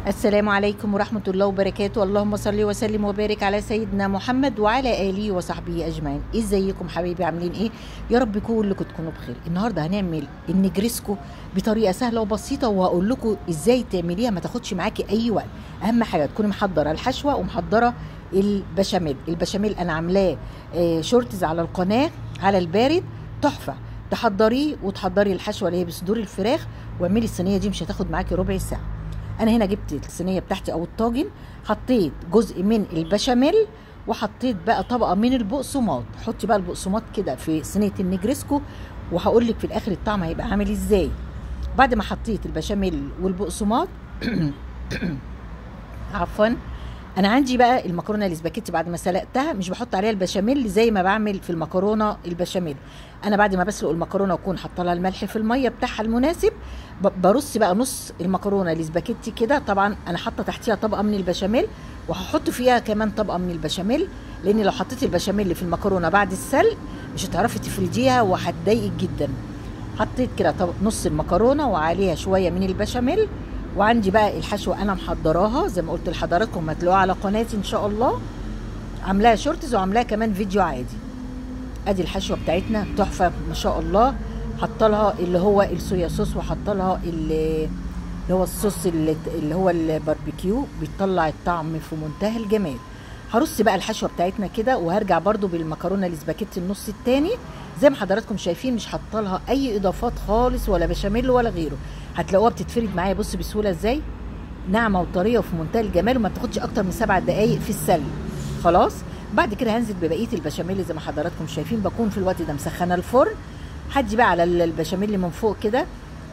السلام عليكم ورحمة الله وبركاته اللهم صل وسلم وبارك على سيدنا محمد وعلى آله وصحبه أجمعين ازيكم حبايبي عاملين ايه يا رب كلكم تكونوا بخير النهاردة هنعمل النجريسكو بطريقة سهلة وبسيطة وهقول لكم ازاي تعمليها ما تاخدش معاكي اي وقت اهم حاجة تكوني محضرة الحشوة ومحضرة البشاميل البشاميل انا عاملاه آه، شورتز على القناة على البارد تحفة تحضريه وتحضري الحشوة اللي هي بصدور الفراخ واعملي الصينية دي مش هتاخد معاكي ربع ساعة انا هنا جبت الصينيه بتاعتي او الطاجن حطيت جزء من البشاميل وحطيت بقى طبقه من البقسماط حطي بقى البقسماط كده في صينيه النجرسكو وهقول لك في الاخر الطعم هيبقى عامل ازاي بعد ما حطيت البشاميل والبقسماط عفوا انا عندي بقى المكرونه الاسباجيتي بعد ما سلقتها مش بحط عليها البشاميل زي ما بعمل في المكرونه البشاميل انا بعد ما بسلق المكرونه واكون حاطه لها الملح في الميه بتاعها المناسب ب- برص بقى نص المكرونه الاسباجيتي كده طبعا انا حاطه تحتيها طبقه من البشاميل وهحط فيها كمان طبقه من البشاميل لان لو حطيتي البشاميل في المكرونه بعد السلق مش هتعرفي تفرديها وهتضايقك جدا حطيت كده طب نص المكرونه وعليها شويه من البشاميل وعندي بقى الحشوه انا محضراها زي ما قلت لحضراتكم هتلاقوها على قناتي ان شاء الله عاملاها شورتز وعاملاها كمان فيديو عادي ادي الحشوه بتاعتنا تحفه ما شاء الله حاطه لها اللي هو الصويا صوص وحاطه لها اللي اللي هو الصوص اللي, اللي هو الباربيكيو بيطلع الطعم في منتهى الجمال هرص بقى الحشوه بتاعتنا كده وهرجع برضو بالمكرونه الاسباجيتي النص التاني زي ما حضراتكم شايفين مش حاطه لها اي اضافات خالص ولا بشاميل ولا غيره هتلاقوها بتتفرد معايا بص بسهوله ازاي ناعمه وطريه وفي منتهى الجمال وما بتاخدش اكتر من سبع دقائق في السلق خلاص بعد كده هنزل ببقيه البشاميل زي ما حضراتكم شايفين بكون في الوقت ده مسخنه الفرن هدي بقى على البشاميل من فوق كده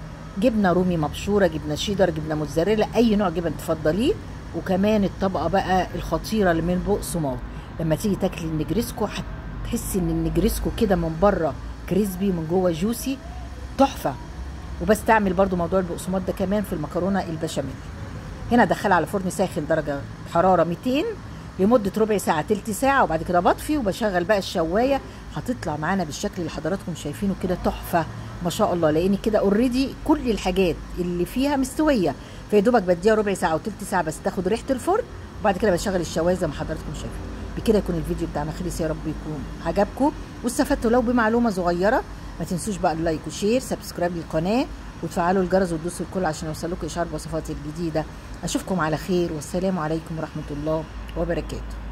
جبنه رومي مبشوره جبنه شيدر جبنه موتزاريلا اي نوع جبن تفضليه وكمان الطبقه بقى الخطيره اللي من بقسماط لما تيجي تاكلي النجريسكو هتحسي ان النجريسكو كده من بره كريسبي من جوه جوسي تحفه وبستعمل برضو موضوع البقسماط ده كمان في المكرونه البشاميل هنا ادخلها على فرن ساخن درجه حراره 200 لمده ربع ساعه تلت ساعه وبعد كده بطفي وبشغل بقى الشوايه هتطلع معانا بالشكل اللي حضراتكم شايفينه كده تحفه ما شاء الله لان كده اوريدي كل الحاجات اللي فيها مستويه فيا دوبك بديها ربع ساعه او تلت ساعه بس تاخد ريحه الفرن وبعد كده بشغل الشوايه زي ما حضراتكم شايفين بكده يكون الفيديو بتاعنا خلص يا رب يكون عجبكم واستفدتوا لو بمعلومه صغيره ما تنسوش بقى اللايك وشير سبسكرايب للقناه وتفعلوا الجرس وتدوسوا الكل عشان يوصلكم اشعار بوصفاتي الجديده اشوفكم على خير والسلام عليكم ورحمه الله وبركاته